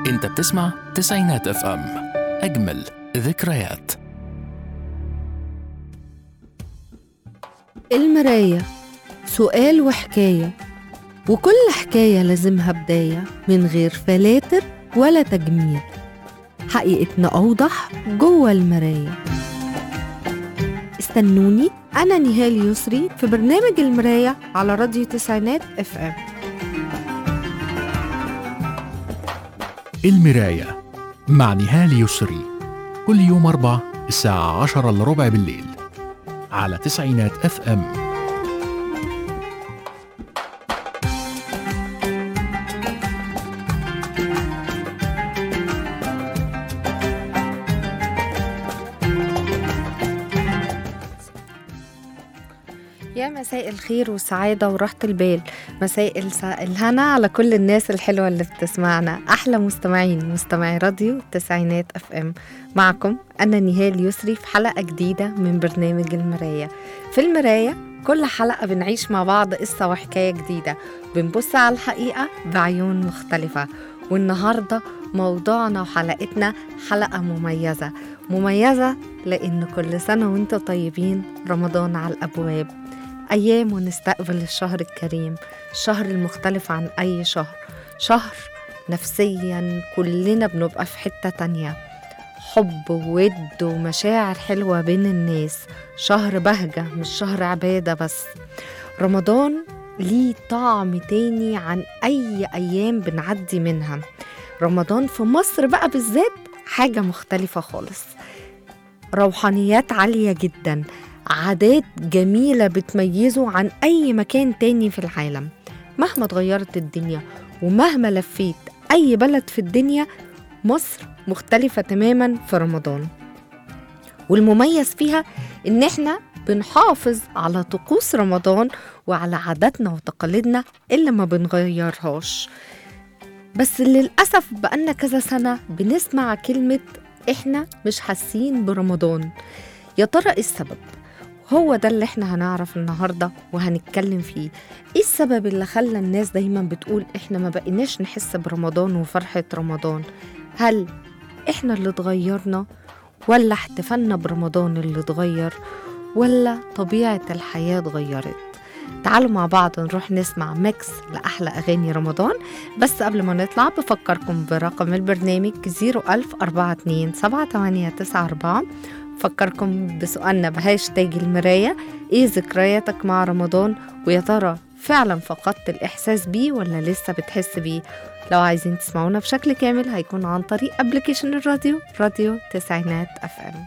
انت بتسمع تسعينات اف ام اجمل ذكريات المراية سؤال وحكاية وكل حكاية لازمها بداية من غير فلاتر ولا تجميل حقيقتنا أوضح جوه المراية استنوني أنا نهال يسري في برنامج المراية على راديو تسعينات اف ام المراية مع نهال يسري كل يوم أربع الساعة عشرة إلا ربع بالليل على تسعينات اف ام يا مساء الخير والسعادة وراحة البال مساء الس- الهنا على كل الناس الحلوة اللي بتسمعنا أحلى مستمعين مستمعي راديو التسعينات اف ام معكم أنا نهال يسري في حلقة جديدة من برنامج المراية في المراية كل حلقة بنعيش مع بعض قصة وحكاية جديدة بنبص على الحقيقة بعيون مختلفة والنهاردة موضوعنا وحلقتنا حلقة مميزة مميزة لأن كل سنة وانتم طيبين رمضان على الأبواب أيام ونستقبل الشهر الكريم الشهر المختلف عن أي شهر شهر نفسيا كلنا بنبقى في حتة تانية حب وود ومشاعر حلوة بين الناس شهر بهجة مش شهر عبادة بس رمضان ليه طعم تاني عن أي أيام بنعدي منها رمضان في مصر بقى بالذات حاجة مختلفة خالص روحانيات عالية جدا عادات جميلة بتميزه عن أي مكان تاني في العالم مهما اتغيرت الدنيا ومهما لفيت أي بلد في الدنيا مصر مختلفة تماما في رمضان والمميز فيها إن إحنا بنحافظ على طقوس رمضان وعلى عاداتنا وتقاليدنا اللي ما بنغيرهاش بس للأسف بقالنا كذا سنة بنسمع كلمة إحنا مش حاسين برمضان يا ترى إيه السبب؟ هو ده اللي احنا هنعرف النهارده وهنتكلم فيه ايه السبب اللي خلى الناس دايما بتقول احنا ما بقيناش نحس برمضان وفرحة رمضان هل احنا اللي اتغيرنا ولا احتفالنا برمضان اللي اتغير ولا طبيعة الحياة اتغيرت تعالوا مع بعض نروح نسمع ميكس لأحلى أغاني رمضان بس قبل ما نطلع بفكركم برقم البرنامج 01042 فكركم بسؤالنا بهاشتاج المراية ايه ذكرياتك مع رمضان ويا ترى فعلا فقدت الإحساس بيه ولا لسه بتحس بيه لو عايزين تسمعونا بشكل كامل هيكون عن طريق ابلكيشن الراديو راديو تسعينات اف ام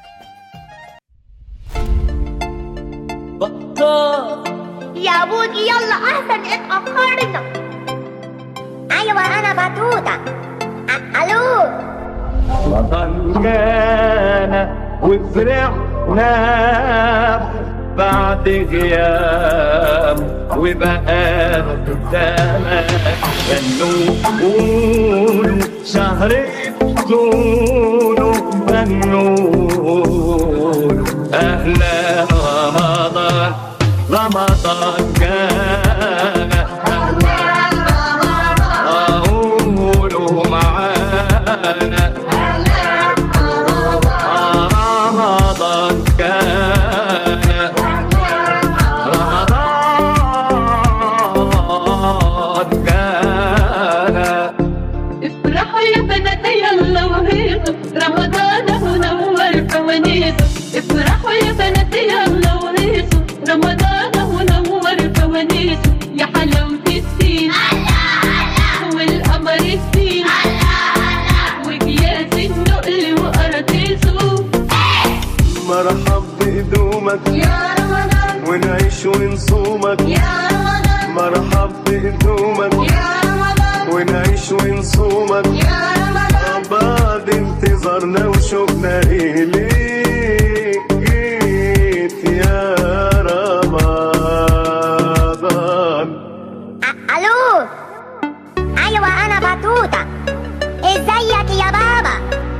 بطال يا بودي يلا احسن اتأخرنا ايوه انا بطوطة أ- الو وطن كان وفرحنا بعد غياب وبقى قدامك غنوا قولوا شهر قولوا غنوا أهلا رمضان رمضان كان قولوا معانا رمضان كان رمضان كان افرحوا يا بنات يلا وهيصوا رمضان منور فوانيسه افرحوا يا بنات يلا وهيصوا رمضان منور فوانيسه يا حلاوة الدين والقمر الدين وجياز النقل وقراطيسه مرحب بقدومك يا رمضان ونعيش ونصومك يا رمضان مرحب بقدومك يا رمضان ونعيش ونصومك يا رمضان بعد انتظارنا وشوقنا إليك جيت يا رمضان أ- الو ايوه انا بطوطة ازيك يا بابا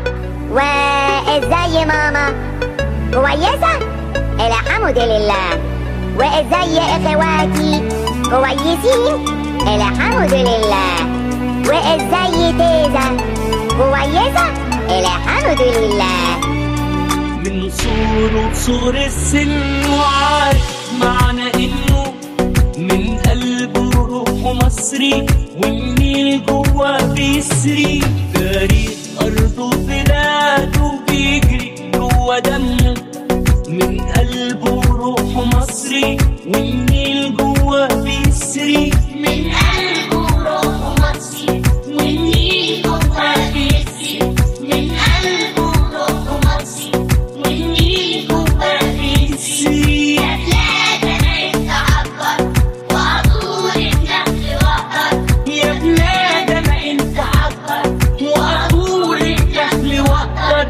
وازاي ماما كويسة الحمد لله وازاي اخواتي كويسين الحمد لله وازاي تيزة كويسة الحمد لله من صوره صور السن وعارف معنى انه من قلبه روحه مصري والنيل جواه بيسري تاريخ ارضه بلاده بيجري جوا دمه من قلبه روحه مصري والنيل جواه بيسري من قلبه روحه مصري والنيل جواه بيسري من قلبه روحه مصري والنيل جواه بيسري يا بلاد انا اتعبر وعطول النخل وقر يا بلاد انا انت عبر وعطول النخل وقر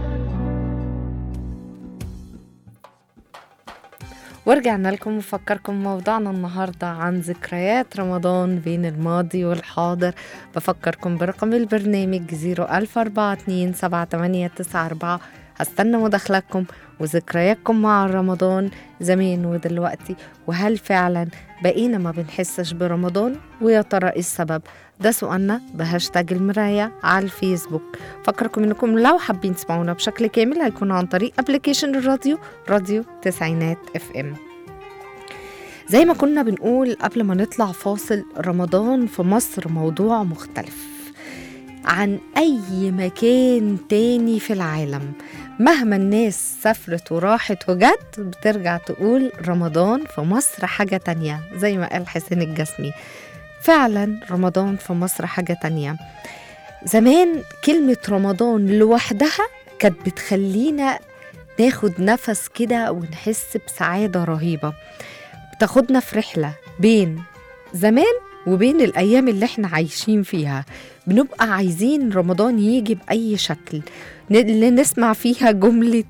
ورجعنا لكم وفكركم موضوعنا النهاردة عن ذكريات رمضان بين الماضي والحاضر بفكركم برقم البرنامج 004278894 هستنى مداخلاتكم وذكرياتكم مع رمضان زمان ودلوقتي وهل فعلا بقينا ما بنحسش برمضان ويا ترى ايه السبب ده سؤالنا بهاشتاج المراية على الفيسبوك فكركم انكم لو حابين تسمعونا بشكل كامل هيكون عن طريق ابلكيشن الراديو راديو تسعينات اف ام زي ما كنا بنقول قبل ما نطلع فاصل رمضان في مصر موضوع مختلف عن أي مكان تاني في العالم مهما الناس سافرت وراحت وجت بترجع تقول رمضان في مصر حاجة تانية زي ما قال حسين الجسمي فعلا رمضان في مصر حاجة تانية زمان كلمة رمضان لوحدها كانت بتخلينا ناخد نفس كده ونحس بسعادة رهيبة بتاخدنا في رحلة بين زمان وبين الأيام اللي احنا عايشين فيها بنبقى عايزين رمضان يجي بأي شكل ن- اللي نسمع فيها جملة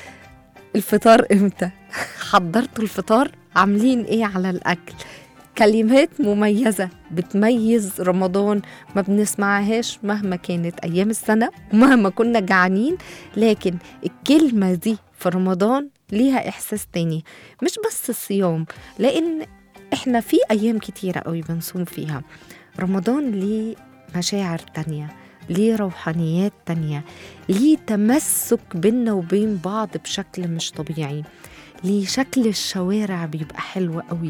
الفطار امتى حضرتوا الفطار عاملين ايه على الأكل كلمات مميزة بتميز رمضان ما بنسمعهاش مهما كانت أيام السنة ومهما كنا جعانين لكن الكلمة دي في رمضان ليها إحساس تاني مش بس الصيام لأن إحنا في أيام كتيرة قوي بنصوم فيها رمضان ليه مشاعر تانية ليه روحانيات تانية ليه تمسك بينا وبين بعض بشكل مش طبيعي ليه شكل الشوارع بيبقى حلو قوي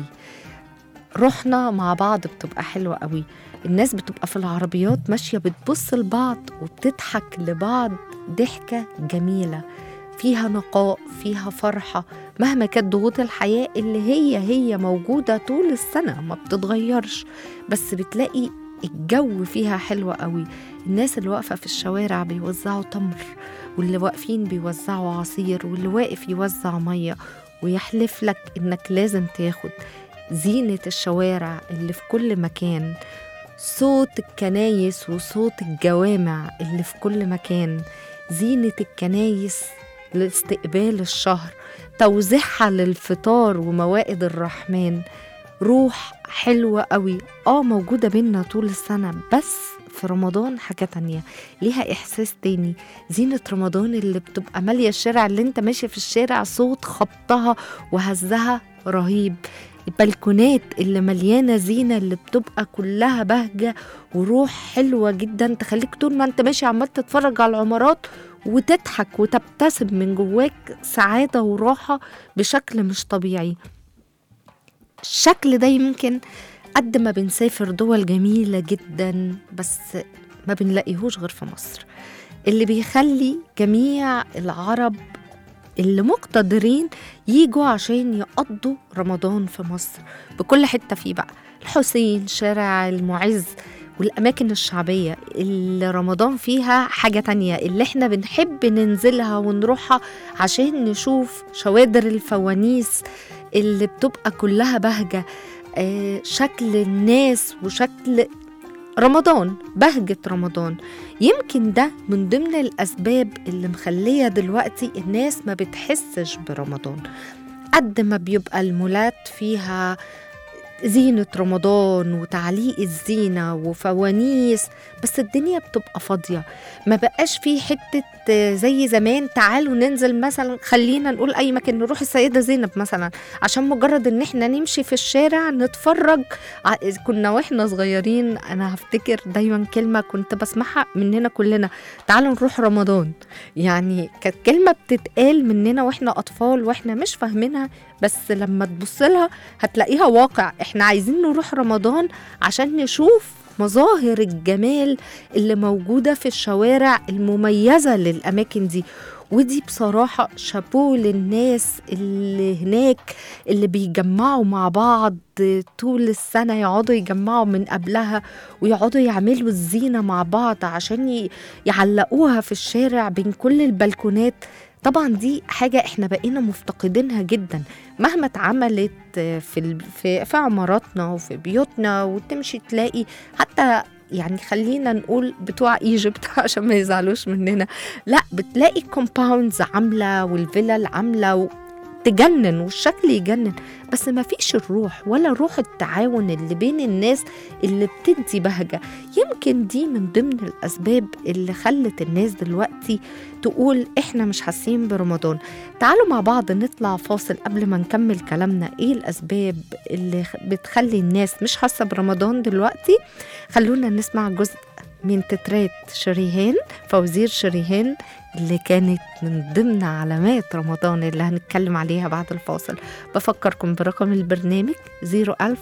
روحنا مع بعض بتبقى حلوة قوي الناس بتبقى في العربيات ماشية بتبص لبعض وبتضحك لبعض ضحكة جميلة فيها نقاء فيها فرحة مهما كانت ضغوط الحياة اللي هي هي موجودة طول السنة ما بتتغيرش بس بتلاقي الجو فيها حلو قوي الناس اللي واقفة في الشوارع بيوزعوا تمر واللي واقفين بيوزعوا عصير واللي واقف يوزع مية ويحلف لك انك لازم تاخد زينة الشوارع اللي في كل مكان صوت الكنايس وصوت الجوامع اللي في كل مكان زينة الكنايس لاستقبال الشهر توزيعها للفطار وموائد الرحمن روح حلوة قوي اه موجودة بينا طول السنة بس في رمضان حاجة تانية ليها إحساس تاني زينة رمضان اللي بتبقى مالية الشارع اللي انت ماشي في الشارع صوت خبطها وهزها رهيب البلكونات اللي مليانة زينة اللي بتبقى كلها بهجة وروح حلوة جدا تخليك طول ما انت ماشي عمال تتفرج على العمارات وتضحك وتبتسم من جواك سعادة وراحة بشكل مش طبيعي الشكل ده يمكن قد ما بنسافر دول جميلة جدا بس ما بنلاقيهوش غير في مصر اللي بيخلي جميع العرب اللي مقتدرين يجوا عشان يقضوا رمضان في مصر بكل حتة فيه بقى الحسين شارع المعز والأماكن الشعبية اللي رمضان فيها حاجة تانية اللي احنا بنحب ننزلها ونروحها عشان نشوف شوادر الفوانيس اللي بتبقى كلها بهجة آه، شكل الناس وشكل رمضان بهجة رمضان يمكن ده من ضمن الأسباب اللي مخلية دلوقتي الناس ما بتحسش برمضان قد ما بيبقى المولات فيها زينة رمضان وتعليق الزينة وفوانيس بس الدنيا بتبقى فاضية ما بقاش في حتة آه، زي زمان تعالوا ننزل مثلا خلينا نقول أي مكان نروح السيدة زينب مثلا عشان مجرد إن احنا نمشي في الشارع نتفرج ع- كنا واحنا صغيرين أنا هفتكر دايما كلمة كنت بسمعها مننا كلنا تعالوا نروح رمضان يعني كانت كلمة بتتقال مننا واحنا أطفال واحنا مش فاهمينها بس لما تبص لها هتلاقيها واقع احنا عايزين نروح رمضان عشان نشوف مظاهر الجمال اللي موجودة في الشوارع المميزة للأماكن دي ودي بصراحة شابوه للناس اللي هناك اللي بيجمعوا مع بعض طول السنة يقعدوا يجمعوا من قبلها ويقعدوا يعملوا الزينة مع بعض عشان ي- يعلقوها في الشارع بين كل البلكونات طبعا دي حاجة احنا بقينا مفتقدينها جدا مهما اتعملت في ال- في في عماراتنا وفي بيوتنا وتمشي تلاقي حتى يعني خلينا نقول بتوع ايجيبت عشان ما يزعلوش مننا لا بتلاقي كومباوندز عامله والفلل عامله و... تجنن والشكل يجنن بس ما فيش الروح ولا روح التعاون اللي بين الناس اللي بتدي بهجة يمكن دي من ضمن الأسباب اللي خلت الناس دلوقتي تقول إحنا مش حاسين برمضان تعالوا مع بعض نطلع فاصل قبل ما نكمل كلامنا إيه الأسباب اللي خ- بتخلي الناس مش حاسة برمضان دلوقتي خلونا نسمع جزء من تترات شريهان فوزير شريهان اللي كانت من ضمن علامات رمضان اللي هنتكلم عليها بعد الفاصل بفكركم برقم البرنامج 01000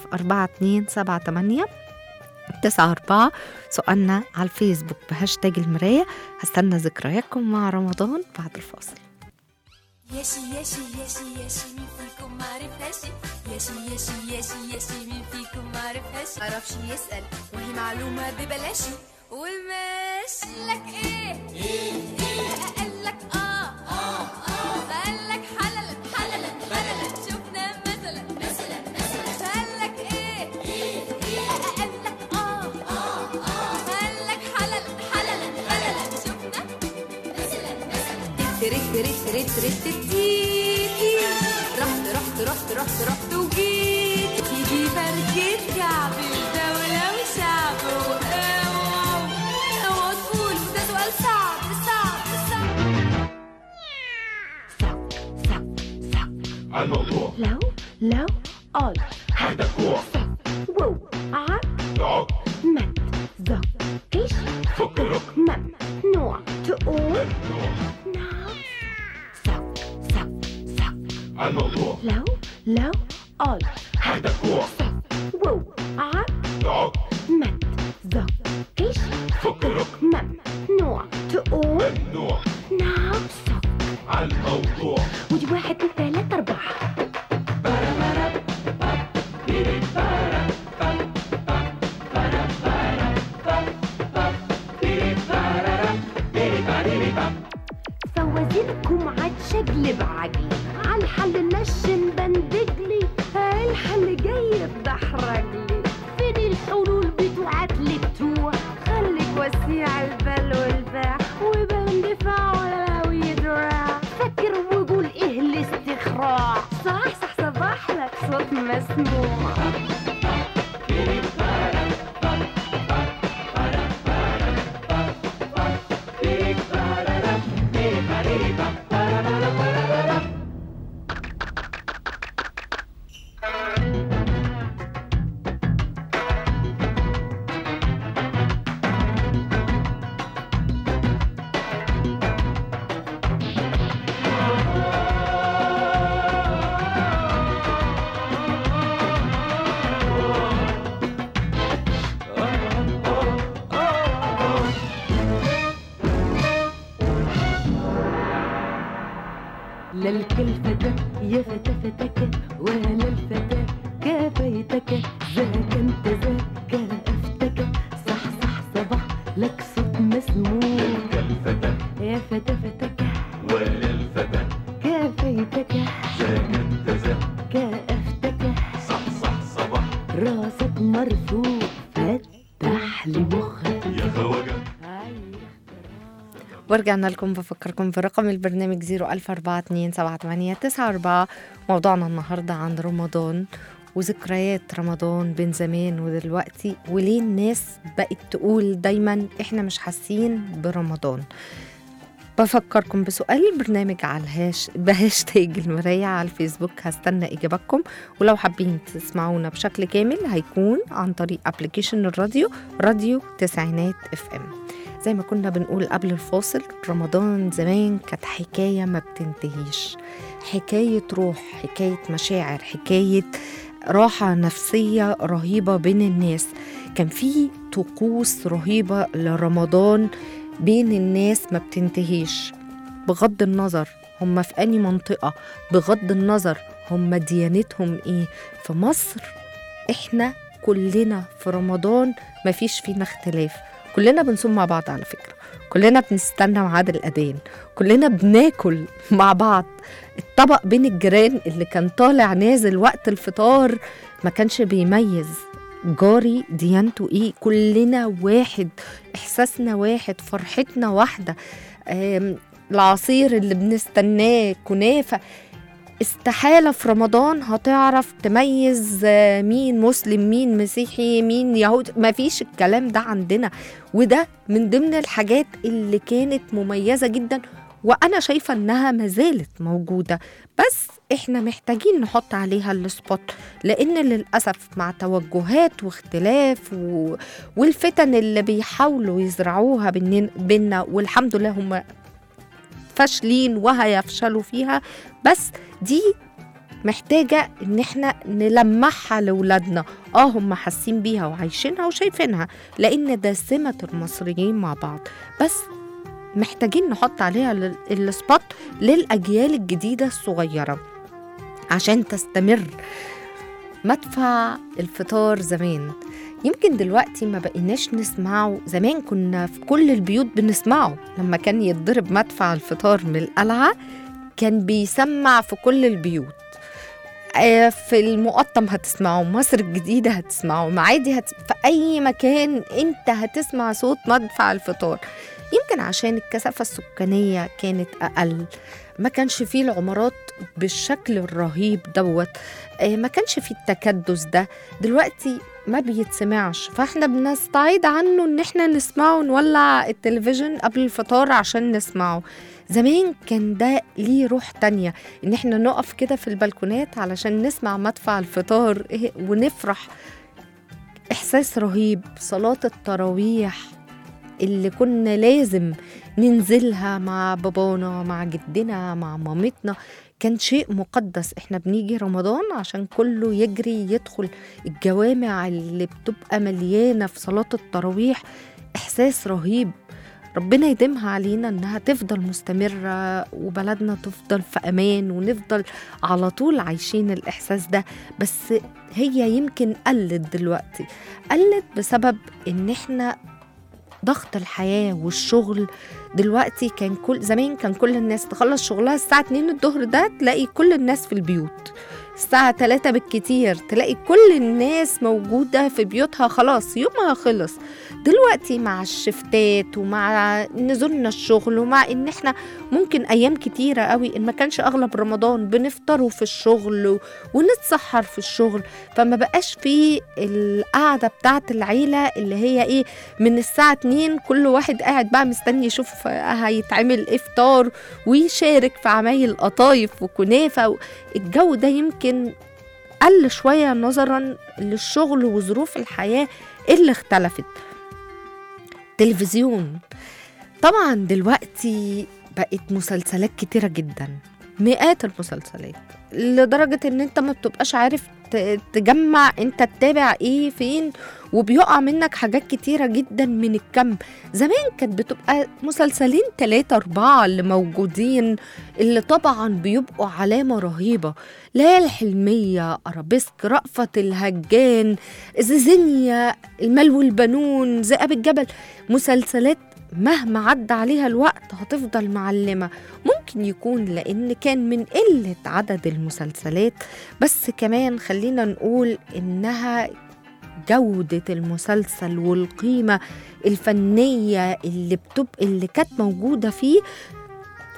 4278 تسعة أربعة سؤالنا على الفيسبوك بهاشتاج المراية هستنى ذكرياتكم مع رمضان بعد الفاصل ياشي ياشي ياشي ياشي مين فيكم ما عرفهاش ياشي ياشي ياشي ياشي مين فيكم ما عرفهاش عرفش يسأل وهي معلومة ببلاشي والماشي لك ايه ايه ايه قال لك اه اه اه قال لك حللا حللا حللا شفنا مثلا مثلا مثلا قال لك ايه ايه ايه قال لك اه اه اه قال لك حللا حللا حللا شفنا مثلا مثلا تريت تريت تريت تريت تيتي رحت رحت رحت رحت رحت وجيت تيجي فرقة كعبي ودولة وشعب واوعوا اوعوا تقولوا ده سؤال صعب صعب صعب الموضوع لو لو قال عندك كوع وو عب دعك مت ذكش فكرك ممنوع تقول نعم سك سك سك الموضوع لو لو قال عندك كوع وو عب دعك مت ذكش فكرك ممنوع تقول ممنوع نعم سك الموضوع ودي واحد اتنين تلاتة أربعة فوازيركم عتشقلب عقلي عالحل نشن بندقلي الحل جاي بحرقلي فين الحلول بتوعت التوع خليك وسيع البال والباع وبندفع ولا لو يدراع فكر وقول ايه الاستخراع صح صح صباح لك صوت مسموع لا الكلفتة يا فتى فتك ولا الفتى كفيتك ذاك انت ذاك افتك صح صح صباح لك صوت مسموع الفتى يا فتى فتك ولا الفتى كفيتك ذاك انت ذاك كافتك صح صح صباح راسك مرفوع فتح لي مخك يا خواجة ورجعنا لكم بفكركم برقم البرنامج 004278994 موضوعنا النهاردة عن رمضان وذكريات رمضان بين زمان ودلوقتي وليه الناس بقت تقول دايما احنا مش حاسين برمضان بفكركم بسؤال البرنامج على الهاش بهاشتاج المراية على الفيسبوك هستنى إجاباتكم ولو حابين تسمعونا بشكل كامل هيكون عن طريق ابلكيشن الراديو راديو تسعينات اف ام زي ما كنا بنقول قبل الفاصل رمضان زمان كانت حكاية ما بتنتهيش حكاية روح حكاية مشاعر حكاية راحة نفسية رهيبة بين الناس كان في طقوس رهيبة لرمضان بين الناس ما بتنتهيش بغض النظر هم في أي منطقة بغض النظر هم ديانتهم إيه في مصر إحنا كلنا في رمضان مفيش فينا اختلاف كلنا بنصوم مع بعض على فكرة كلنا بنستنى ميعاد الأذان كلنا بناكل مع بعض الطبق بين الجيران اللي كان طالع نازل وقت الفطار ما كانش بيميز جاري ديانته ايه كلنا واحد احساسنا واحد فرحتنا واحده آم، العصير اللي بنستناه كنافه استحاله في رمضان هتعرف تميز آه، مين مسلم مين مسيحي مين يهودي مفيش الكلام ده عندنا وده من ضمن الحاجات اللي كانت مميزه جدا وانا شايفه انها ما زالت موجوده بس احنا محتاجين نحط عليها السبوت لان للاسف مع توجهات واختلاف و... والفتن اللي بيحاولوا يزرعوها بينن- بينا والحمد لله هم فاشلين وهيفشلوا فيها بس دي محتاجة إن إحنا نلمعها لأولادنا آه هم حاسين بيها وعايشينها وشايفينها لأن ده سمة المصريين مع بعض بس محتاجين نحط عليها ال- السبوت للأجيال الجديدة الصغيرة عشان تستمر مدفع الفطار زمان يمكن دلوقتي ما بقيناش نسمعه زمان كنا في كل البيوت بنسمعه لما كان يتضرب مدفع الفطار من القلعة كان بيسمع في كل البيوت آه، في المقطم هتسمعه مصر الجديدة هتسمعه معادي هت... في أي مكان أنت هتسمع صوت مدفع الفطار يمكن عشان الكثافة السكانية كانت أقل ما كانش فيه العمارات بالشكل الرهيب دوت آه، ما كانش فيه التكدس ده دلوقتي ما بيتسمعش فاحنا بنستعيد عنه ان احنا نسمعه نولع التلفزيون قبل الفطار عشان نسمعه زمان كان ده ليه روح تانية ان احنا نقف كده في البلكونات علشان نسمع مدفع الفطار إيه، ونفرح احساس رهيب صلاة التراويح اللي كنا لازم ننزلها مع بابانا مع جدنا مع مامتنا كان شيء مقدس احنا بنيجي رمضان عشان كله يجري يدخل الجوامع اللي بتبقى مليانة في صلاة التراويح إحساس رهيب ربنا يديمها علينا انها تفضل مستمرة وبلدنا تفضل في امان ونفضل على طول عايشين الاحساس ده بس هي يمكن قلت دلوقتي قلت بسبب ان احنا ضغط الحياة والشغل دلوقتي كان كل زمان كان كل الناس تخلص شغلها الساعة 2 الظهر ده تلاقي كل الناس في البيوت الساعة 3 بالكتير تلاقي كل الناس موجودة في بيوتها خلاص يومها خلص دلوقتي مع الشفتات ومع نزولنا الشغل ومع ان احنا ممكن ايام كتيرة قوي ان ما كانش اغلب رمضان بنفطروا في الشغل و- ونتسحر في الشغل فما بقاش في القعدة بتاعت العيلة اللي هي ايه من الساعة 2 كل واحد قاعد بقى مستني يشوف هيتعمل افطار ويشارك في عمايل قطايف وكنافة الجو ده يمكن قل شوية نظرا للشغل وظروف الحياة اللي اختلفت تلفزيون طبعا دلوقتي بقت مسلسلات كتيرة جدا مئات المسلسلات لدرجة ان انت ما بتبقاش عارف ت- تجمع انت تتابع ايه فين وبيقع منك حاجات كتيرة جدا من الكم زمان كانت بتبقى مسلسلين تلاتة أربعة اللي موجودين اللي طبعا بيبقوا علامة رهيبة ليالي الحلمية أرابيسك رأفت الهجان زيزينيا المال والبنون ذئاب الجبل مسلسلات مهما عدى عليها الوقت هتفضل معلمة ممكن يكون لأن كان من قلة عدد المسلسلات بس كمان خلينا نقول إنها جودة المسلسل والقيمة الفنية اللي بتبقى اللي كانت موجودة فيه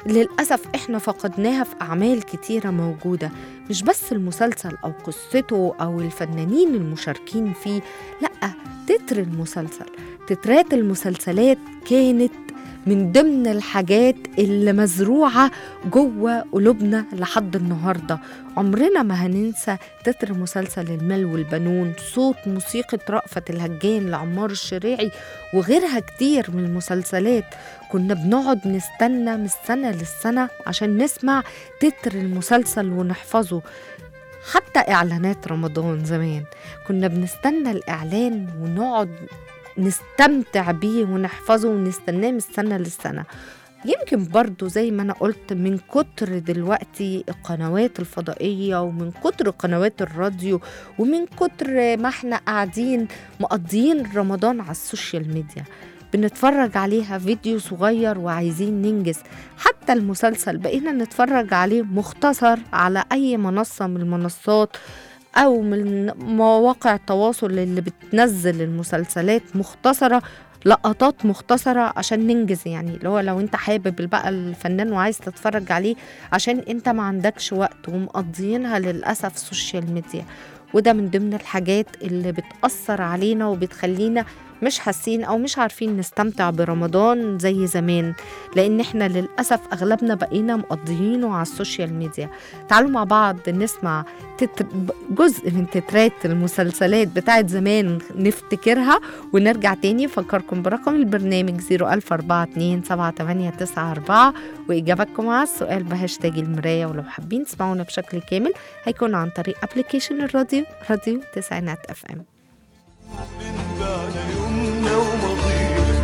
للأسف إحنا فقدناها في أعمال كتيرة موجودة مش بس المسلسل أو قصته أو الفنانين المشاركين فيه لأ تتر المسلسل تترات المسلسلات كانت من ضمن الحاجات اللي مزروعة جوه قلوبنا لحد النهاردة عمرنا ما هننسى تتر مسلسل المال والبنون صوت موسيقى رأفت الهجان لعمار الشريعي وغيرها كتير من المسلسلات كنا بنقعد نستنى من السنة للسنة عشان نسمع تتر المسلسل ونحفظه حتى إعلانات رمضان زمان كنا بنستنى الإعلان ونقعد نستمتع بيه ونحفظه ونستناه من السنة للسنة يمكن برضو زي ما أنا قلت من كتر دلوقتي القنوات الفضائية ومن كتر قنوات الراديو ومن كتر ما احنا قاعدين مقضيين رمضان على السوشيال ميديا بنتفرج عليها فيديو صغير وعايزين ننجز حتى المسلسل بقينا نتفرج عليه مختصر على أي منصة من المنصات أو من مواقع التواصل اللي بتنزل المسلسلات مختصرة لقطات مختصرة عشان ننجز يعني اللي هو لو انت حابب بقى الفنان وعايز تتفرج عليه عشان انت ما عندكش وقت ومقضيينها للأسف سوشيال ميديا وده من ضمن الحاجات اللي بتأثر علينا وبتخلينا مش حاسين او مش عارفين نستمتع برمضان زي زمان لان احنا للاسف اغلبنا بقينا مقضيينه على السوشيال ميديا تعالوا مع بعض نسمع تتر جزء من تترات المسلسلات بتاعت زمان نفتكرها ونرجع تاني افكركم برقم البرنامج 004278994 واجابتكم على السؤال بهاشتاج المرايه ولو حابين تسمعونا بشكل كامل هيكون عن طريق ابلكيشن الراديو راديو تسعينات اف ام على يومنا وماضينا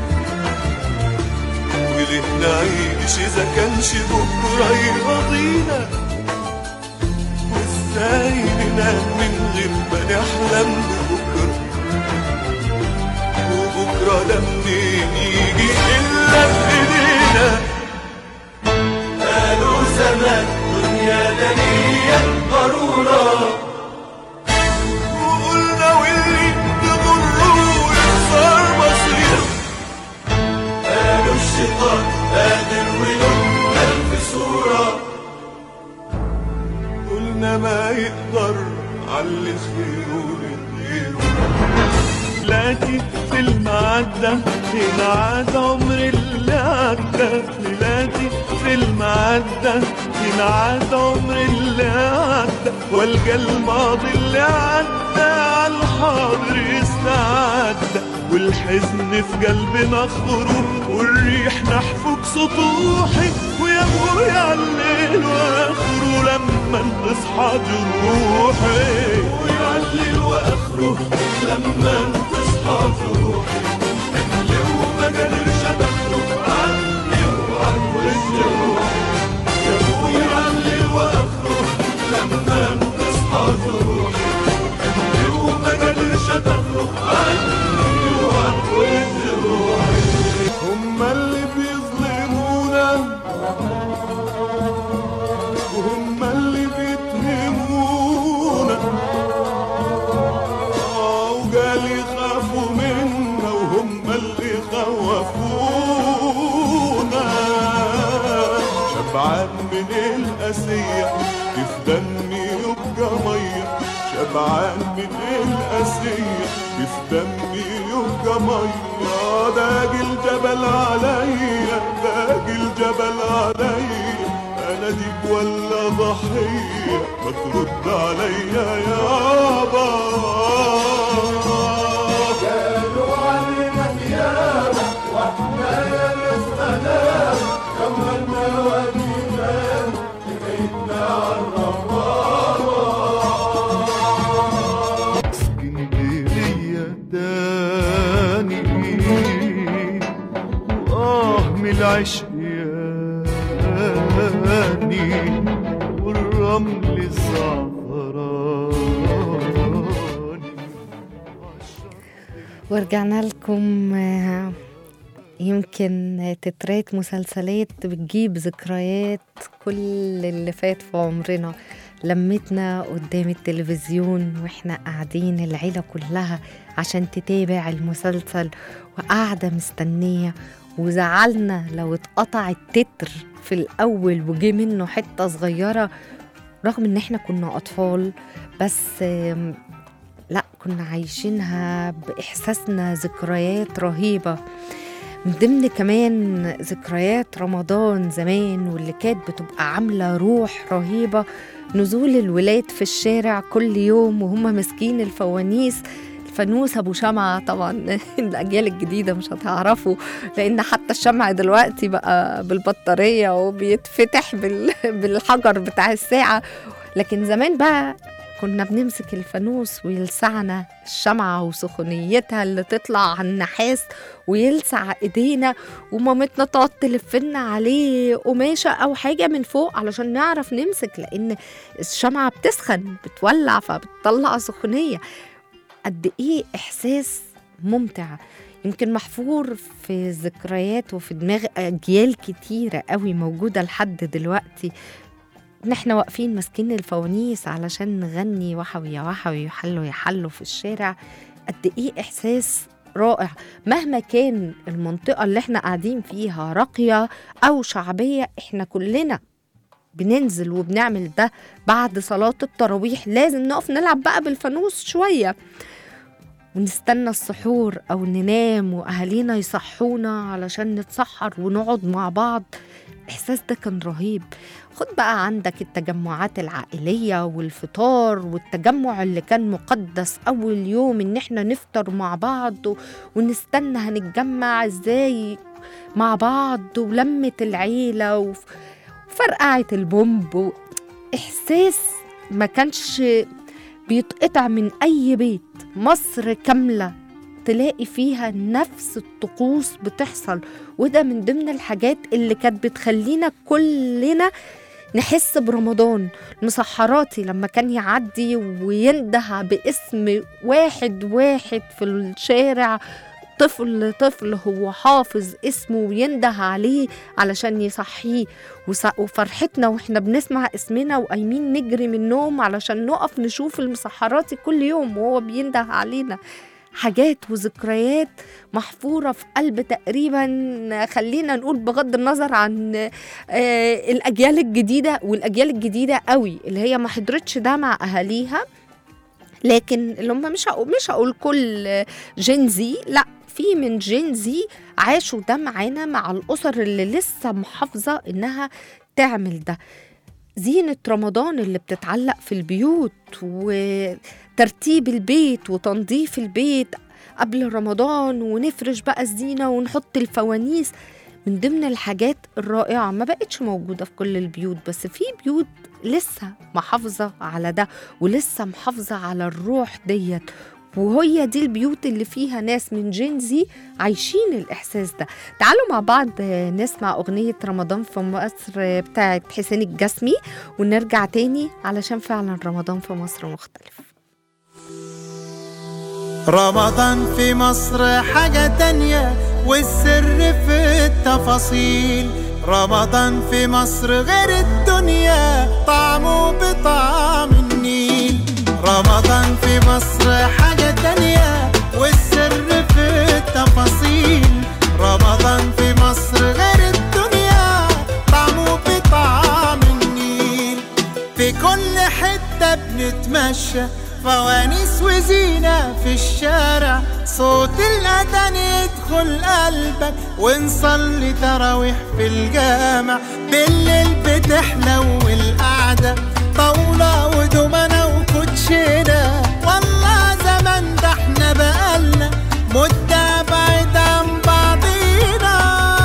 وليه نعيش إذا كانش بكرة يرضينا وإزاي ننام من غير ما نحلم ببكرة وبكرة ده منين يجي إلا بإيدينا قالوا زمان دنيا دنيا ضرورة وقلنا واللي يضره يخسر مصير قالوا الشيطان قادر وله ألف صورة قلنا ما يقدر على خيره لغيره لكن في المعدة ينعاد عمر اللي عدى ليلاتي في المعدة ينعاد عمر اللي عدى والقى الماضي اللي عدى على الحاضر يستعدى والحزن في قلبنا خروج والريح نحفك سطوحي ويا ابويا على الليل واخره لما تصحى جروحي ويا على الليل واخره لما تصحى جروحي اللي وما قدرش تخرج عني وعن وسط روحي يا ابويا على الليل واخره لما تصحى جروحي اللي وما قدرش تخرج عني وعن وسط روحي هما اللي بيظلمونا وهم اللي بيتهمونا آه، وقال يخافوا منا وهم اللي خوفونا شبعان من القاسية كيف دمي يبقى مية شبعان من القاسية كيف دمي يبقى مية داق الجبل عليا داق الجبل عليا انا ديك ولا ضحية ما ترد عليا يابا قالوا علينا ديابة واحنا يا نستنام كملنا ودينا لقيتنا عالربابة اسكندرية تاني وآه من العشق ياني والرمل الزعفراني ورجعنا لكم آه، يمكن تترات مسلسلات بتجيب ذكريات كل اللي فات في عمرنا لمتنا قدام التلفزيون واحنا قاعدين العيلة كلها عشان تتابع المسلسل وقاعدة مستنية وزعلنا لو اتقطع التتر في الأول وجه منه حتة صغيرة رغم ان احنا كنا أطفال بس آم، لا كنا عايشينها بإحساسنا ذكريات رهيبة من ضمن كمان ذكريات رمضان زمان واللي كانت بتبقى عاملة روح رهيبة نزول الولاد في الشارع كل يوم وهم ماسكين الفوانيس الفانوس ابو شمعة طبعا الاجيال الجديده مش هتعرفوا لان حتى الشمع دلوقتي بقى بالبطاريه وبيتفتح بال- بالحجر بتاع الساعه لكن زمان بقى كنا بنمسك الفانوس ويلسعنا الشمعة وسخونيتها اللي تطلع على النحاس ويلسع ايدينا ومامتنا تقعد تلفنا عليه قماشة أو حاجة من فوق علشان نعرف نمسك لأن الشمعة بتسخن بتولع فبتطلع سخونية قد إيه إحساس ممتع يمكن محفور في ذكريات وفي دماغ أجيال كتيرة قوي موجودة لحد دلوقتي ان احنا واقفين ماسكين الفوانيس علشان نغني وحوي يا وحوي يحلوا يحلوا في الشارع قد ايه احساس رائع مهما كان المنطقة اللي احنا قاعدين فيها راقية أو شعبية احنا كلنا بننزل وبنعمل ده بعد صلاة التراويح لازم نقف نلعب بقى بالفانوس شوية ونستنى السحور أو ننام وأهالينا يصحونا علشان نتسحر ونقعد مع بعض الإحساس ده كان رهيب خد بقى عندك التجمعات العائلية والفطار والتجمع اللي كان مقدس أول يوم إن إحنا نفطر مع بعض و- ونستنى هنتجمع إزاي مع بعض ولمة العيلة وف- وفرقعة البومب و- إحساس ما كانش بيتقطع من أي بيت مصر كاملة تلاقي فيها نفس الطقوس بتحصل وده من ضمن الحاجات اللي كانت بتخلينا كلنا نحس برمضان مسحراتي لما كان يعدي وينده باسم واحد واحد في الشارع طفل طفل هو حافظ اسمه وينده عليه علشان يصحيه وس- وفرحتنا واحنا بنسمع اسمنا وقايمين نجري من النوم علشان نقف نشوف المسحراتي كل يوم وهو بينده علينا حاجات وذكريات محفورة في قلب تقريبا خلينا نقول بغض النظر عن آه، الأجيال الجديدة والأجيال الجديدة قوي اللي هي ما حضرتش ده مع أهاليها لكن اللي هم مش هقول مش هقول كل جين زي لا في من جين زي عاشوا ده معانا مع الأسر اللي لسه محافظة إنها تعمل ده زينة رمضان اللي بتتعلق في البيوت وترتيب البيت وتنظيف البيت قبل رمضان ونفرش بقى الزينة ونحط الفوانيس من ضمن الحاجات الرائعة ما بقتش موجودة في كل البيوت بس في بيوت لسه محافظة على ده ولسه محافظة على الروح ديت وهي دي البيوت اللي فيها ناس من جينزي عايشين الإحساس ده تعالوا مع بعض آه، نسمع أغنية رمضان في مصر آه، بتاعت حسين الجسمي ونرجع تاني علشان فعلا رمضان في مصر مختلف رمضان في مصر حاجة تانية والسر في التفاصيل رمضان في مصر غير الدنيا طعمه بطعم النيل رمضان في مصر حاجة تانية والسر في التفاصيل رمضان في مصر غير الدنيا طعمه بطعم النيل في كل حتة بنتمشى فوانيس وزينة في الشارع صوت الأذان يدخل قلبك ونصلي تراويح في الجامع بالليل بتحلو القعدة طاولة ودومنة وكوتشينة والله زمان ده احنا بقالنا مدة بعيد عن بعضينا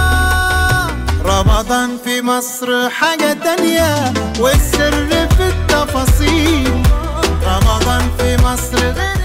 رمضان في مصر حاجة تانية والسر في التفاصيل رمضان في مصر غير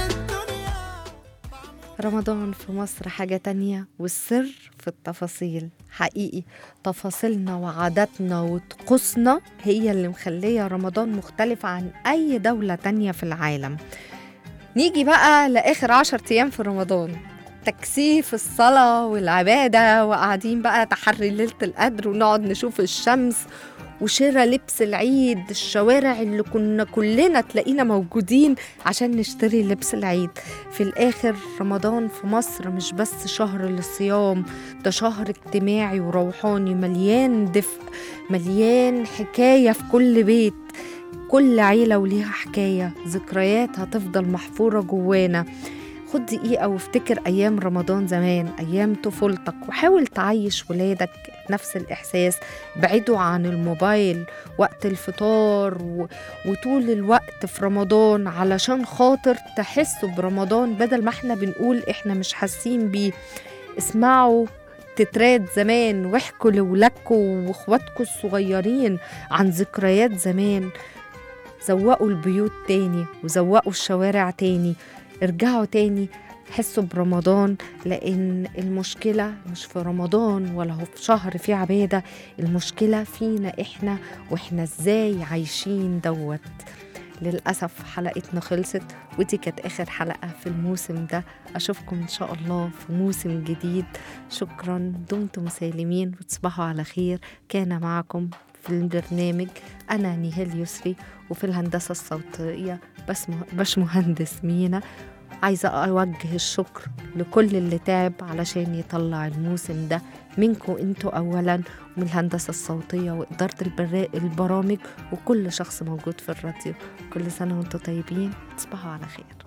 رمضان في مصر حاجة تانية والسر في التفاصيل حقيقي تفاصيلنا وعاداتنا وطقوسنا هي اللي مخلية رمضان مختلف عن أي دولة تانية في العالم نيجي بقى لآخر عشر أيام في رمضان تكثيف الصلاة والعبادة وقاعدين بقى تحري ليلة القدر ونقعد نشوف الشمس وشراء لبس العيد الشوارع اللي كنا كلنا تلاقينا موجودين عشان نشتري لبس العيد في الآخر رمضان في مصر مش بس شهر للصيام ده شهر اجتماعي وروحاني مليان دفء مليان حكاية في كل بيت كل عيلة وليها حكاية ذكريات هتفضل محفورة جوانا خد دقيقة وافتكر أيام رمضان زمان أيام طفولتك وحاول تعيش ولادك نفس الإحساس بعيدوا عن الموبايل وقت الفطار و... وطول الوقت في رمضان علشان خاطر تحسوا برمضان بدل ما احنا بنقول احنا مش حاسين بيه اسمعوا تترات زمان واحكوا لولادكوا واخواتكوا الصغيرين عن ذكريات زمان زوقوا البيوت تاني وزوقوا الشوارع تاني ارجعوا تاني حسوا برمضان لأن المشكلة مش في رمضان ولا هو في شهر فيه عبادة المشكلة فينا إحنا وإحنا إزاي عايشين دوت للأسف حلقتنا خلصت ودي كانت آخر حلقة في الموسم ده أشوفكم إن شاء الله في موسم جديد شكرا دمتم سالمين وتصبحوا على خير كان معكم في البرنامج أنا نيهال يسري وفي الهندسة الصوتية بس باش مهندس مينا عايزة أوجه الشكر لكل اللي تعب علشان يطلع الموسم ده منكم انتوا أولا ومن الهندسة الصوتية وإدارة البرا- البرامج وكل شخص موجود في الراديو كل سنة وانتوا طيبين تصبحوا على خير